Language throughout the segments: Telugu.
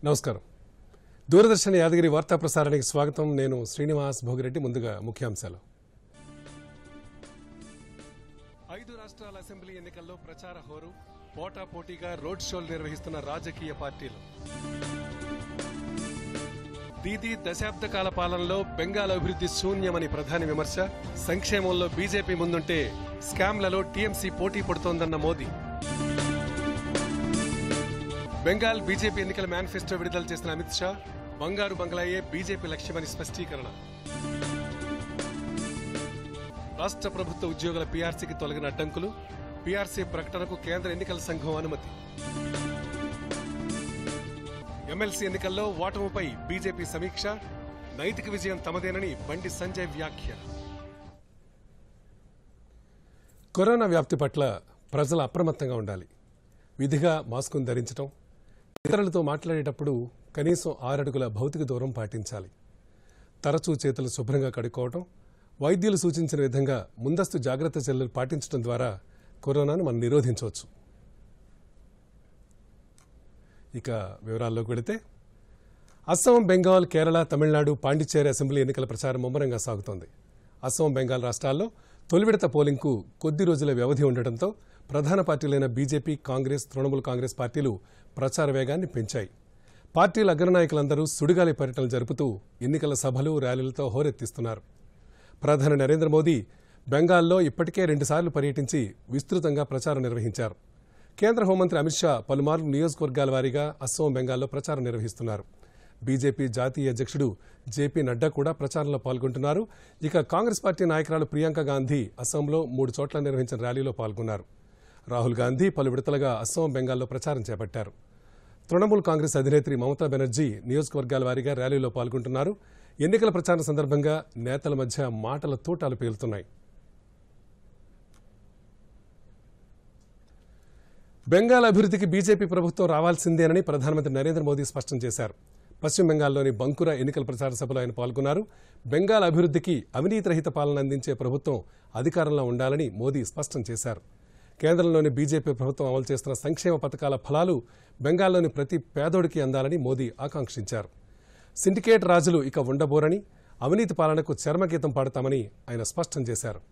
నమస్కారం దూరదర్శన్ యాదగిరి వార్తా ప్రసారానికి స్వాగతం నేను శ్రీనివాస్ భోగిరెడ్డి ముందుగా ముఖ్యాంశాలు ఐదు రాష్ట్రాల అసెంబ్లీ ఎన్నికల్లో ప్రచార హోరు పోటా పోటీగా రోడ్ షోలు నిర్వహిస్తున్న రాజకీయ పార్టీలు దీదీ దశాబ్ద కాల పాలనలో బెంగాల్ అభివృద్ధి శూన్యమని ప్రధాని విమర్శ సంక్షేమంలో బీజేపీ ముందుంటే స్కామ్లలో టీఎంసీ పోటీ పడుతోందన్న మోదీ బెంగాల్ బీజేపీ ఎన్నికల మేనిఫెస్టో విడుదల చేసిన అమిత్ షా బంగారు బంగ్లాయే బీజేపీ లక్ష్యమని స్పష్టీకరణ రాష్ట్ర ప్రభుత్వ ఉద్యోగుల పీఆర్సీకి తొలగిన అడ్డంకులు పీఆర్సీ ప్రకటనకు కేంద్ర ఎన్నికల సంఘం అనుమతి ఎమ్మెల్సీ ఎన్నికల్లో ఓటమిపై బీజేపీ సమీక్ష నైతిక విజయం తమదేనని బండి సంజయ్ వ్యాఖ్య కరోనా వ్యాప్తి పట్ల ప్రజలు అప్రమత్తంగా ఉండాలి విధిగా మాస్కును ధరించడం ఇతరులతో మాట్లాడేటప్పుడు కనీసం ఆరడుగుల భౌతిక దూరం పాటించాలి తరచూ చేతులు శుభ్రంగా కడుక్కోవడం వైద్యులు సూచించిన విధంగా ముందస్తు జాగ్రత్త చర్యలు పాటించడం ద్వారా కరోనాను మనం నిరోధించవచ్చు ఇక వివరాల్లోకి వెళితే అస్సాం బెంగాల్ కేరళ తమిళనాడు పాండిచ్చేరి అసెంబ్లీ ఎన్నికల ప్రచారం ముమ్మరంగా సాగుతోంది అస్సాం బెంగాల్ రాష్ట్రాల్లో తొలి విడత పోలింగ్కు కొద్ది రోజుల వ్యవధి ఉండటంతో ప్రధాన పార్టీలైన బీజేపీ కాంగ్రెస్ తృణమూల్ కాంగ్రెస్ పార్టీలు ప్రచార వేగాన్ని పెంచాయి పార్టీల అగ్రనాయకులందరూ సుడిగాలి పర్యటనలు జరుపుతూ ఎన్నికల సభలు ర్యాలీలతో హోరెత్తిస్తున్నారు ప్రధాని నరేంద్ర మోదీ బెంగాల్లో ఇప్పటికే రెండుసార్లు పర్యటించి విస్తృతంగా ప్రచారం నిర్వహించారు కేంద్ర హోంమంత్రి అమిత్ షా పలుమార్లు నియోజకవర్గాల వారీగా అస్సోం బెంగాల్లో ప్రచారం నిర్వహిస్తున్నారు బీజేపీ జాతీయ అధ్యక్షుడు జేపీ నడ్డా కూడా ప్రచారంలో పాల్గొంటున్నారు ఇక కాంగ్రెస్ పార్టీ నాయకురాలు ప్రియాంక గాంధీ అస్సాంలో మూడు చోట్ల నిర్వహించిన ర్యాలీలో పాల్గొన్నారు రాహుల్ గాంధీ పలు విడతలుగా అస్సాం బెంగాల్లో ప్రచారం చేపట్టారు తృణమూల్ కాంగ్రెస్ అధినేత్రి మమతా బెనర్జీ నియోజకవర్గాల వారీగా ర్యాలీలో పాల్గొంటున్నారు ఎన్నికల ప్రచారం సందర్భంగా నేతల మధ్య మాటల తూటాలు పేలుతున్నాయి బెంగాల్ అభివృద్ధికి బీజేపీ ప్రభుత్వం రావాల్సిందేనని ప్రధానమంత్రి నరేంద్ర మోదీ స్పష్టం చేశారు పశ్చిమ బెంగాల్లోని బంకురా ఎన్నికల ప్రచార సభలో ఆయన పాల్గొన్నారు బెంగాల్ అభివృద్ధికి అవినీతి రహిత పాలన అందించే ప్రభుత్వం అధికారంలో ఉండాలని మోదీ స్పష్టం చేశారు కేంద్రంలోని బీజేపీ ప్రభుత్వం అమలు చేస్తున్న సంక్షేమ పథకాల ఫలాలు బెంగాల్లోని ప్రతి పేదోడికి అందాలని మోదీ ఆకాంక్షించారు సిండికేట్ రాజులు ఇక ఉండబోరని అవినీతి పాలనకు చర్మగీతం పాడతామని ఆయన స్పష్టం చేశారు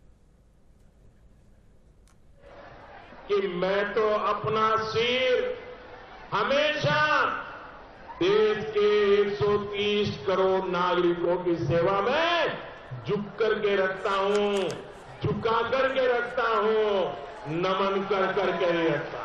कि मैं तो अपना सिर हमेशा देश के 130 करोड़ नागरिकों की सेवा में झुक करके रखता हूं झुका करके रखता हूं नमन कर करके नहीं रखता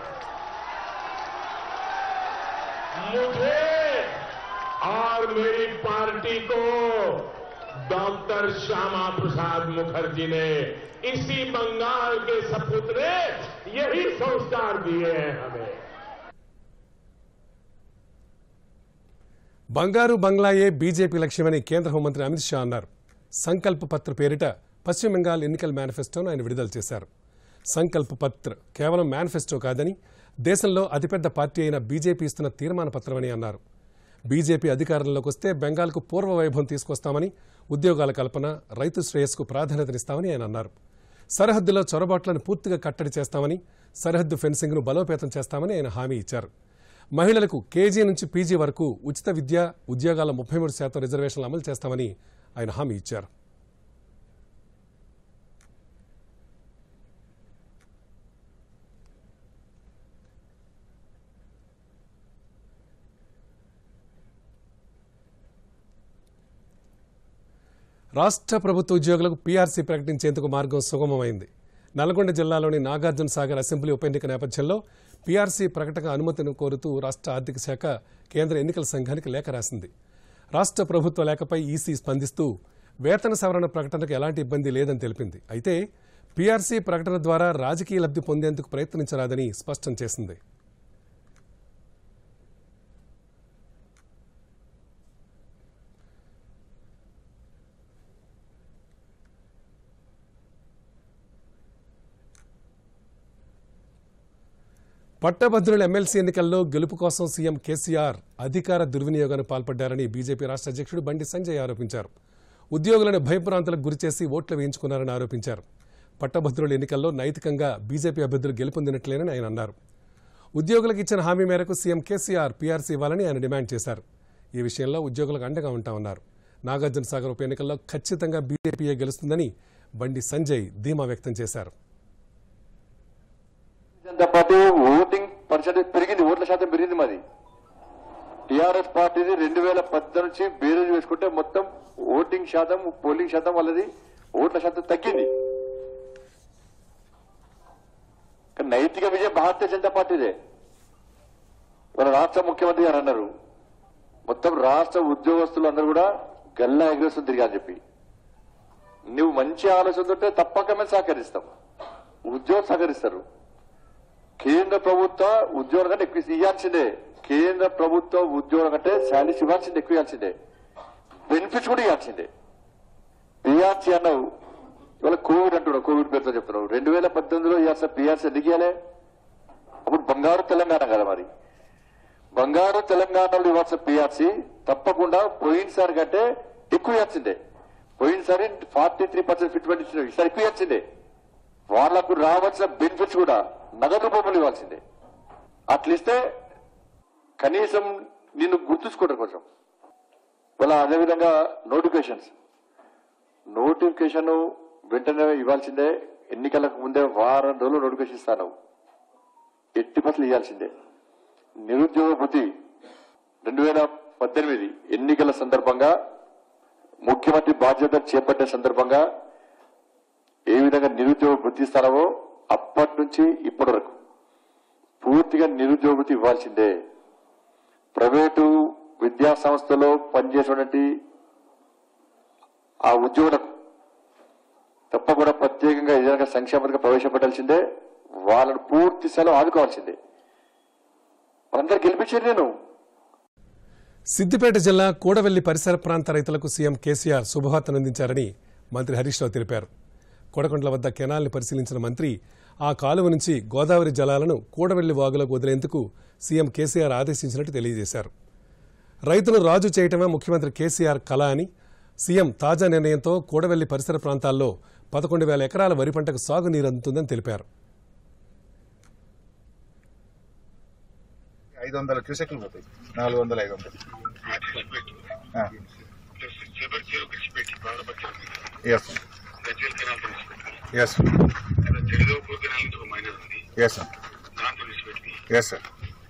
मुझे और मेरी पार्टी को डॉक्टर श्यामा प्रसाद मुखर्जी ने इसी बंगाल के सपूत ने यही संस्कार दिए हैं हमें బంగారు బంగ్లాయే బీజేపీ లక్ష్యమని కేంద్ర హోంమంత్రి అమిత్ షా అన్నారు సంకల్ప పత్ర పేరిట పశ్చిమ బెంగాల్ ఎన్నికల మేనిఫెస్టోను ఆయన విడుదల చేశారు సంకల్ప పత్ర కేవలం మేనిఫెస్టో కాదని దేశంలో అతిపెద్ద పార్టీ అయిన బీజేపీ ఇస్తున్న తీర్మాన పత్రమని అన్నారు బీజేపీ అధికారంలోకి వస్తే బెంగాల్కు పూర్వ వైభవం తీసుకొస్తామని ఉద్యోగాల కల్పన రైతు శ్రేయస్కు ప్రాధాన్యతనిస్తామని ఆయన అన్నారు సరిహద్దులో చొరబాట్లను పూర్తిగా కట్టడి చేస్తామని సరిహద్దు ఫెన్సింగ్ను బలోపేతం చేస్తామని ఆయన హామీ ఇచ్చారు మహిళలకు కేజీ నుంచి పీజీ వరకు ఉచిత విద్య ఉద్యోగాల ముప్పై మూడు శాతం రిజర్వేషన్లు అమలు చేస్తామని ఆయన హామీ ఇచ్చారు రాష్ట్ర ప్రభుత్వ ఉద్యోగులకు పీఆర్సీ ప్రకటించేందుకు మార్గం సుగమమైంది నల్గొండ జిల్లాలోని నాగార్జున సాగర్ అసెంబ్లీ ఉప ఎన్నిక నేపథ్యంలో పీఆర్సీ ప్రకటన అనుమతిని కోరుతూ రాష్ట్ర ఆర్థిక శాఖ కేంద్ర ఎన్నికల సంఘానికి లేఖ రాసింది రాష్ట్ర ప్రభుత్వ లేఖపై ఈసీ స్పందిస్తూ వేతన సవరణ ప్రకటనకు ఎలాంటి ఇబ్బంది లేదని తెలిపింది అయితే పీఆర్సీ ప్రకటన ద్వారా రాజకీయ లబ్ధి పొందేందుకు ప్రయత్నించరాదని స్పష్టం చేసింది పట్టభద్రుల ఎమ్మెల్సీ ఎన్నికల్లో గెలుపు కోసం సీఎం కేసీఆర్ అధికార దుర్వినియోగానికి పాల్పడ్డారని బీజేపీ రాష్ట్ర అధ్యక్షుడు బండి సంజయ్ ఆరోపించారు ఉద్యోగులను భయభ్రాంతులకు గురిచేసి ఓట్లు వేయించుకున్నారని ఆరోపించారు పట్టభద్రుల ఎన్నికల్లో నైతికంగా బీజేపీ అభ్యర్థులు గెలుపొందినట్లేనని ఆయన అన్నారు ఉద్యోగులకు ఇచ్చిన హామీ మేరకు సీఎం కేసీఆర్ పీఆర్సీ ఇవ్వాలని ఆయన డిమాండ్ చేశారు ఈ విషయంలో ఉద్యోగులకు అండగా ఉంటామన్నారు నాగార్జున సాగర్ ఉప ఎన్నికల్లో ఖచ్చితంగా బీజేపీయే గెలుస్తుందని బండి సంజయ్ ధీమా వ్యక్తం చేశారు జనతా పార్టీ ఓటింగ్ పర్సెంటేజ్ పెరిగింది ఓట్ల శాతం పెరిగింది మాది టిఆర్ఎస్ పార్టీది రెండు వేల పద్దెనిమిది నుంచి బేరేజ్ వేసుకుంటే మొత్తం ఓటింగ్ శాతం పోలింగ్ శాతం వాళ్ళది ఓట్ల శాతం తగ్గింది కానీ నైతిక విజయం భారతీయ జనతా పార్టీదే మన రాష్ట్ర ముఖ్యమంత్రి గారు అన్నారు మొత్తం రాష్ట్ర ఉద్యోగస్తులు అందరూ కూడా గల్లా ఎగరేస్తుంది తిరిగా చెప్పి నువ్వు మంచి ఆలోచన ఉంటే తప్పక మేము సహకరిస్తాం ఉద్యోగం సహకరిస్తారు కేంద్ర ప్రభుత్వ ఉద్యోగం కంటే ఎక్కువ ఇవ్వాల్సిందే కేంద్ర ప్రభుత్వ ఉద్యోగం కంటే శాలరీస్ ఇవ్వాల్సిందే ఎక్కువ ఇవ్వాల్సిందే బెనిఫిట్స్ కూడా ఇవ్వాల్సిందే పిఆర్సీ అన్నావు ఇవాళ కోవిడ్ అంటున్నావు కోవిడ్ పేరుతో చెప్తున్నావు రెండు వేల పద్దెనిమిదిలో ఇవ్వాల్సిన పిఆర్సీ ఎందుకు ఇవ్వాలి అప్పుడు బంగారు తెలంగాణ కదా మరి బంగారు తెలంగాణలో ఇవ్వాల్సిన పిఆర్సీ తప్పకుండా పోయినసారి కంటే ఎక్కువ ఇవ్వాల్సిందే పోయినసారి ఫార్టీ త్రీ పర్సెంట్ ఫిట్మెంట్ ఇచ్చిన ఈసారి ఎక్కువ ఇవ్వాల్సిందే వాళ్లకు రావాల్సిన బెనిఫిట్స్ కూడా నగదు రూపంలో ఇవ్వాల్సిందే అట్లిస్తే కనీసం నిన్ను గుర్తుంచుకోవడం కొంచెం ఇలా అదేవిధంగా నోటిఫికేషన్స్ నోటిఫికేషన్ వెంటనే ఇవ్వాల్సిందే ఎన్నికలకు ముందే వారం రోజులు నోటిఫికేషన్ ఇస్తాను ఎట్టి పట్ల ఇవ్వాల్సిందే నిరుద్యోగ భృతి రెండు వేల పద్దెనిమిది ఎన్నికల సందర్భంగా ముఖ్యమంత్రి బాధ్యత చేపట్టే సందర్భంగా ఏ విధంగా నిరుద్యోగ వృత్తి ఇస్తారో అప్పటి నుంచి ఇప్పటి వరకు పూర్తిగా నిరుద్యోగ వృత్తి ఇవ్వాల్సిందే ప్రైవేటు విద్యా సంస్థలో పనిచేసేటువంటి ఆ ఉద్యోగులకు తప్పకుండా ప్రత్యేకంగా ఏదైనా సంక్షేమ పథకం ప్రవేశపెట్టాల్సిందే వాళ్ళను పూర్తి స్థాయిలో ఆదుకోవాల్సిందే మనందరూ గెలిపించేది నేను సిద్దిపేట జిల్లా కూడవెల్లి పరిసర ప్రాంత రైతులకు సీఎం కేసీఆర్ శుభవార్తనందించారని మంత్రి హరీష్ రావు తెలిపారు కొడకొండల వద్ద కెనాల్ని పరిశీలించిన మంత్రి ఆ కాలువ నుంచి గోదావరి జలాలను కూడవెల్లి వాగులకు వదిలేందుకు సీఎం కేసీఆర్ ఆదేశించినట్టు తెలియజేశారు రైతును రాజు చేయటమే ముఖ్యమంత్రి కేసీఆర్ కళ అని సీఎం తాజా నిర్ణయంతో కూడవెల్లి పరిసర ప్రాంతాల్లో పదకొండు వేల ఎకరాల వరి పంటకు సాగునీరు అందుతుందని తెలిపారు ఐదు వందల క్యూసెక్లు పోతాయి నాలుగు వందల ఐదు వందలు ఆ. Yes yes yes sir yes sir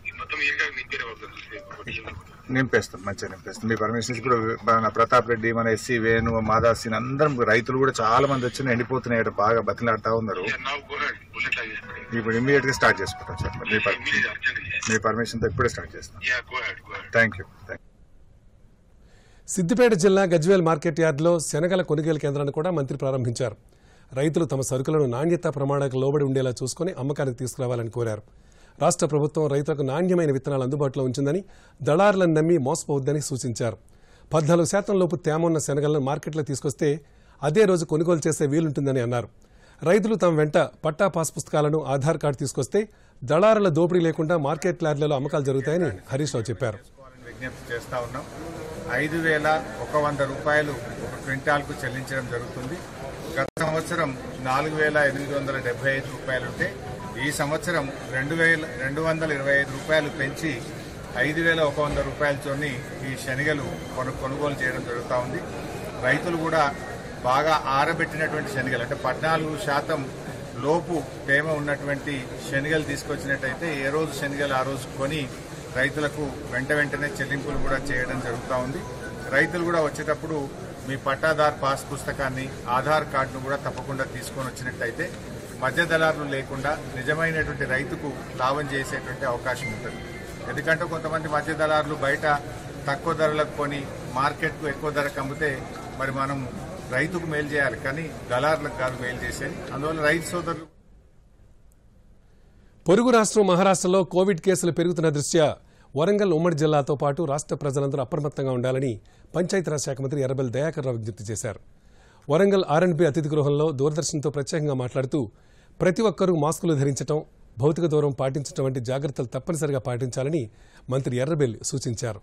నింపేస్తాం మంచిగా నింపేస్తాం మీ పర్మిషన్స్ కూడా మన ప్రతాప్ రెడ్డి మన ఎస్సీ వేణు మాదాసిన్ అందరం రైతులు కూడా చాలా మంది వచ్చి ఎండిపోతున్నాయి ఇక్కడ బాగా బతిలాడుతా ఉన్నారు ఇప్పుడు ఇమీడియట్ గా స్టార్ట్ చేసుకుంటాం సార్ మీ పర్- మీ పర్మిషన్ తో ఇప్పుడే స్టార్ట్ చేస్తాం thank you thank you Siddipet జిల్లా గజ్వేల్ మార్కెట్ యార్డులో శనగల కొనుగోలు కేంద్రాన్ని కూడా మంత్రి ప్రారంభించారు రైతులు తమ సరుకులను నాణ్యత ప్రమాణాలకు లోబడి ఉండేలా చూసుకుని అమ్మకానికి తీసుకురావాలని కోరారు రాష్ట్ర ప్రభుత్వం రైతులకు నాణ్యమైన విత్తనాలు అందుబాటులో ఉంచిందని దళారులను నమ్మి మోసపోవద్దని సూచించారు పద్నాలుగు శాతం లోపు తేమ ఉన్న శనగలను మార్కెట్లో తీసుకొస్తే అదే రోజు కొనుగోలు చేసే వీలుంటుందని అన్నారు రైతులు తమ వెంట పట్టా పాస్ పుస్తకాలను ఆధార్ కార్డు తీసుకొస్తే దళారుల దోపిడీ లేకుండా మార్కెట్ యార్డులలో అమ్మకాలు జరుగుతాయని హరీష్ రావు చెప్పారు చేసుకోవాలని విజ్ఞప్తి చేస్తా ఉన్నాం ఐదు వేల ఒక వంద రూపాయలు ఒక క్వింటాల్కు చెల్లించడం జరుగుతుంది గత సంవత్సరం నాలుగు వేల ఎనిమిది వందల డెబ్బై ఐదు రూపాయలు ఉంటే ఈ సంవత్సరం రెండు వేల రెండు వందల ఇరవై ఐదు రూపాయలు పెంచి ఐదు వేల ఒక వంద రూపాయలతోని ఈ శనగలు కొను కొనుగోలు చేయడం జరుగుతూ ఉంది రైతులు కూడా బాగా ఆరబెట్టినటువంటి శనగలు అంటే పద్నాలుగు శాతం లోపు తేమ ఉన్నటువంటి శనగలు తీసుకొచ్చినట్టయితే ఏ రోజు శనగలు ఆ రోజు కొని రైతులకు వెంట వెంటనే చెల్లింపులు కూడా చేయడం జరుగుతూ ఉంది రైతులు కూడా వచ్చేటప్పుడు మీ పట్టాదార్ పాస్ పుస్తకాన్ని ఆధార్ కార్డును కూడా తప్పకుండా తీసుకొని వచ్చినట్టయితే మధ్య దళారులు లేకుండా నిజమైనటువంటి రైతుకు లాభం చేసేటువంటి అవకాశం ఉంటుంది ఎందుకంటే కొంతమంది మధ్య దళారులు బయట తక్కువ ధరలకు కొని మార్కెట్కు ఎక్కువ ధరకు అమ్మితే మరి మనం రైతుకు మేలు చేయాలి కానీ దళారులకు కాదు మేలు చేసేది అందువల్ల రైతు సోదరులు పొరుగు రాష్ట్రం మహారాష్ట్రలో కోవిడ్ కేసులు పెరుగుతున్న దృష్ట్యా వరంగల్ ఉమ్మడి జిల్లాతో పాటు రాష్ట్ర ప్రజలందరూ అప్రమత్తంగా ఉండాలని పంచాయతీరాజ్ శాఖ మంత్రి ఎర్రబెల్ దయాకర్ రావు విజ్ఞప్తి చేశారు వరంగల్ ఆర్ఎండ్బి అతిథి గృహంలో దూరదర్శన్తో ప్రత్యేకంగా మాట్లాడుతూ ప్రతి ఒక్కరూ మాస్కులు ధరించడం భౌతిక దూరం పాటించడం వంటి జాగ్రత్తలు తప్పనిసరిగా పాటించాలని మంత్రి ఎర్రబెల్ సూచించారు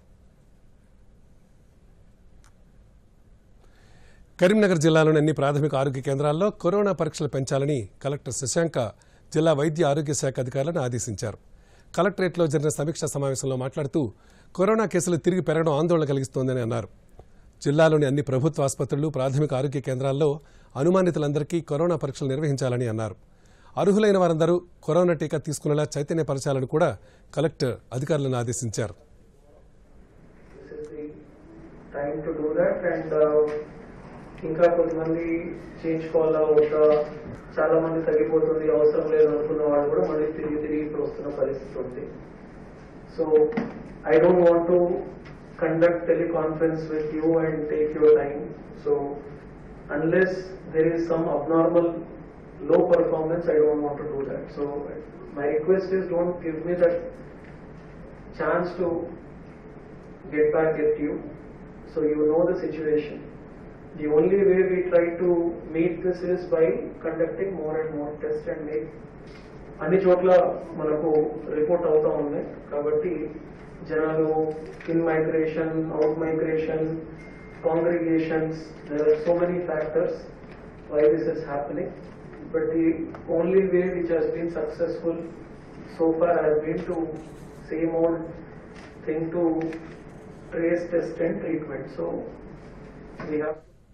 కరీంనగర్ జిల్లాలోని అన్ని ప్రాథమిక ఆరోగ్య కేంద్రాల్లో కరోనా పరీక్షలు పెంచాలని కలెక్టర్ శశాంక జిల్లా వైద్య ఆరోగ్య శాఖ అధికారులను ఆదేశించారు కలెక్టరేట్లో జరిగిన సమీక్షా సమావేశంలో మాట్లాడుతూ కరోనా కేసులు తిరిగి పెరగడం ఆందోళన కలిగిస్తోందని అన్నారు జిల్లాలోని అన్ని ప్రభుత్వ ఆసుపత్రులు ప్రాథమిక ఆరోగ్య కేంద్రాల్లో అనుమానితులందరికీ కరోనా పరీక్షలు నిర్వహించాలని అన్నారు అర్హులైన వారందరూ కరోనా టీకా తీసుకునేలా చైతన్యపరచాలని కూడా కలెక్టర్ అధికారులను ఆదేశించారు this is the time to do that and uh, ఇంకా కొంతమంది చేయించుకోవాలా వద్దా చాలా మంది తగ్గిపోతుంది అవసరం లేదు అనుకున్న వాళ్ళు కూడా మళ్ళీ తిరిగి తిరిగి ఇప్పుడు వస్తున్న పరిస్థితి ఉంది so I don't want to conduct teleconference with you and take your time so unless there is some abnormal low performance, I don't want to do that. So my request is don't give me that chance to get back at you. So you know the situation. The only way we try to meet this is by conducting more and more tests and make అన్ని చోట్ల మనకు రిపోర్ట్ అవుతా ఉన్నాయి కాబట్టి జనాలు in migration out migration congregations there are so many factors why this is happening but the only way which has been successful so far has been to same old thing to trace test and treatment so we have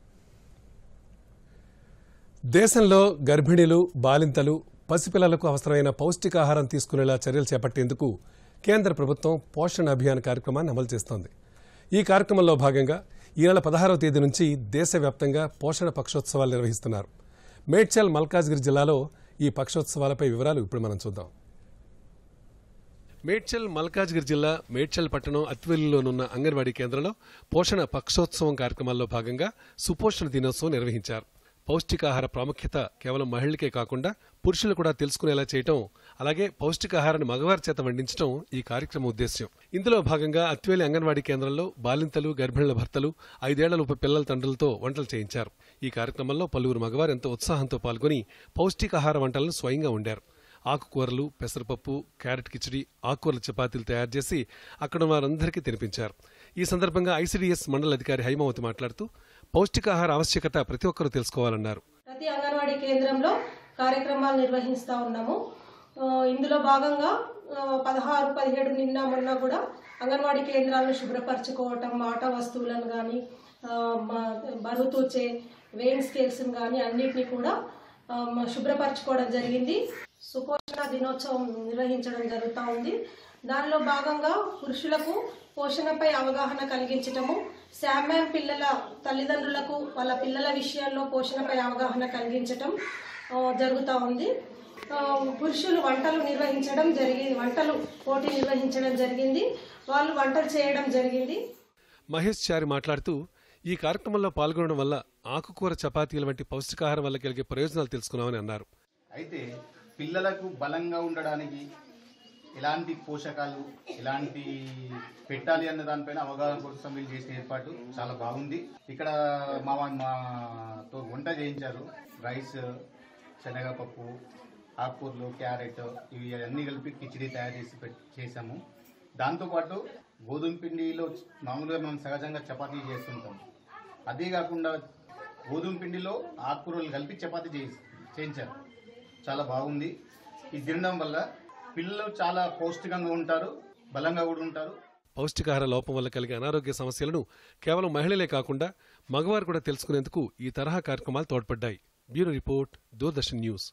దేశంలో గర్భిణీలు బాలింతలు పసిపిల్లలకు అవసరమైన పౌష్టికాహారం తీసుకునేలా చర్యలు చేపట్టేందుకు కేంద్ర ప్రభుత్వం పోషణ్ అభియాన్ కార్యక్రమాన్ని అమలు చేస్తోంది ఈ కార్యక్రమంలో భాగంగా ఈ నెల పదహారవ తేదీ నుంచి దేశవ్యాప్తంగా పోషణ పక్షోత్సవాలు నిర్వహిస్తున్నారు మేడ్చల్ మల్కాజ్గిరి జిల్లాలో ఈ పక్షోత్సవాలపై వివరాలు ఇప్పుడు మనం చూద్దాం మేడ్చల్ మల్కాజ్గిరి జిల్లా మేడ్చల్ పట్టణం అత్వెల్లిలోనున్న అంగన్వాడీ కేంద్రంలో పోషణ పక్షోత్సవం కార్యక్రమాల్లో భాగంగా సుపోషణ దినోత్సవం నిర్వహించారు పౌష్టికాహార ప్రాముఖ్యత కేవలం మహిళలకే కాకుండా పురుషులు కూడా తెలుసుకునేలా చేయటం అలాగే పౌష్టికాహారాన్ని మగవారి చేత వండించడం ఈ కార్యక్రమం ఉద్దేశ్యం ఇందులో భాగంగా అత్వేలి అంగన్వాడీ కేంద్రంలో బాలింతలు గర్భిణుల భర్తలు ఐదేళ్లలోపు పిల్లల తండ్రులతో వంటలు చేయించారు ఈ కార్యక్రమంలో పలువురు మగవారు ఎంతో ఉత్సాహంతో పాల్గొని పౌష్టికాహార వంటలను స్వయంగా వండారు ఆకుకూరలు పెసరపప్పు క్యారెట్ కిచడి ఆకుకూరల చపాతీలు తయారు చేసి అక్కడ వారందరికీ తినిపించారు ఈ సందర్భంగా ఐసీడీఎస్ మండల అధికారి హైమావతి మాట్లాడుతూ పౌష్టికాహార ఆవశ్యకత ప్రతి ఒక్కరూ తెలుసుకోవాలన్నారు ప్రతి అంగన్వాడీ కేంద్రంలో కార్యక్రమాలు నిర్వహిస్తూ ఉన్నాము ఆ, ఇందులో భాగంగా ఆ, పదహారు పదిహేడు నిన్న మొన్న కూడా అంగన్వాడీ కేంద్రాలను శుభ్రపరచుకోవటం ఆట వస్తువులను కానీ బరువు తూచే వెయిన్ స్కేల్స్ కానీ అన్నిటినీ కూడా ఆ, మ- శుభ్రపరచుకోవడం జరిగింది సుపోషణ దినోత్సవం నిర్వహించడం జరుగుతూ ఉంది దానిలో భాగంగా పురుషులకు పోషణపై అవగాహన కలిగించటము శామ్యాన్ పిల్లల తల్లిదండ్రులకు వాళ్ళ పిల్లల విషయాల్లో పోషణపై అవగాహన కలిగించటం ఆ, జరుగుతూ ఉంది ఆ, పురుషులు వంటలు నిర్వహించడం జరిగింది వంటలు పోటీ నిర్వహించడం జరిగింది వాళ్ళు వంటలు చేయడం జరిగింది మహేష్ చారి మాట్లాడుతూ ఈ కార్యక్రమంలో పాల్గొనడం వల్ల ఆకుకూర చపాతీల వంటి పౌష్టికాహారం వల్ల కలిగే ప్రయోజనాలు తెలుసుకున్నామని అన్నారు అయితే పిల్లలకు బలంగా ఉండడానికి ఎలాంటి పోషకాలు ఎలాంటి పెట్టాలి అన్న దానిపైన అవగాహన కోసం వీళ్ళు చేసిన ఏర్పాటు చాలా బాగుంది ఇక్కడ మా మాతో వంట చేయించారు రైస్ శనగపప్పు ఆకుకూరలు క్యారెట్ ఇవి అన్నీ కలిపి కిచిడి తయారు చేసి పెట్- చేశాము దాంతోపాటు గోధుమ పిండిలో మామూలుగా మనం సహజంగా చపాతీ చేస్తుంటాం అదే కాకుండా గోధుమ పిండిలో ఆకుకూరలు కలిపి చపాతీ చేసి చేయించారు చాలా బాగుంది ఇది తినడం వల్ల పిల్లలు చాలా పౌష్టికంగా ఉంటారు బలంగా కూడా ఉంటారు పౌష్టికాహార లోపం వల్ల కలిగే అనారోగ్య సమస్యలను కేవలం మహిళలే కాకుండా మగవారు కూడా తెలుసుకునేందుకు ఈ తరహా కార్యక్రమాలు తోడ్పడ్డాయి bureau report Doordarshan news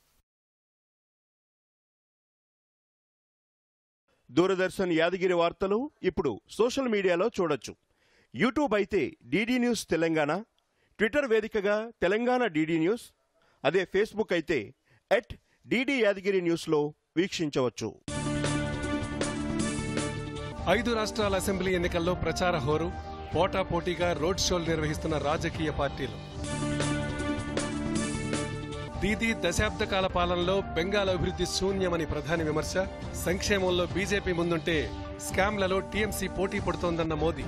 Doordarshan Yadagiri వార్తలు ఇప్పుడు సోషల్ మీడియాలో చూడొచ్చు యూట్యూబ్ అయితే డీడీ న్యూస్ తెలంగాణ ట్విట్టర్ వేదికగా తెలంగాణ డీడీ న్యూస్ అదే ఫేస్బుక్ అయితే ఎట్ డీడీ యాదగిరి న్యూస్లో వీక్షించవచ్చు ఐదు రాష్ట్రాల అసెంబ్లీ ఎన్నికల్లో ప్రచార హోరు పోటాపోటీగా రోడ్ షోలు నిర్వహిస్తున్న రాజకీయ పార్టీలు దీదీ దశాబ్ద కాల పాలనలో బెంగాల్ అభివృద్ధి శూన్యమని ప్రధాని విమర్శ సంక్షేమంలో బీజేపీ ముందుంటే స్కామ్లలో టీఎంసీ పోటీ పడుతోందన్న మోదీ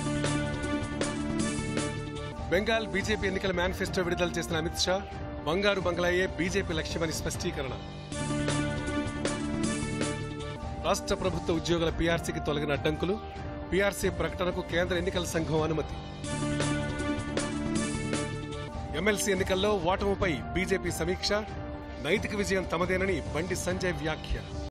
బెంగాల్ బీజేపీ ఎన్నికల మేనిఫెస్టో విడుదల చేసిన అమిత్ షా బంగారు బంగ్లాయే బీజేపీ లక్ష్యమని స్పష్టీకరణ రాష్ట్ర ప్రభుత్వ ఉద్యోగుల పీఆర్సీకి తొలగిన అడ్డంకులు పీఆర్సీ ప్రకటనకు కేంద్ర ఎన్నికల సంఘం అనుమతి ఎమ్మెల్సీ ఎన్నికల్లో ఓటముపై బీజేపీ సమీక్ష నైతిక విజయం తమదేనని బండి సంజయ్ వ్యాఖ్య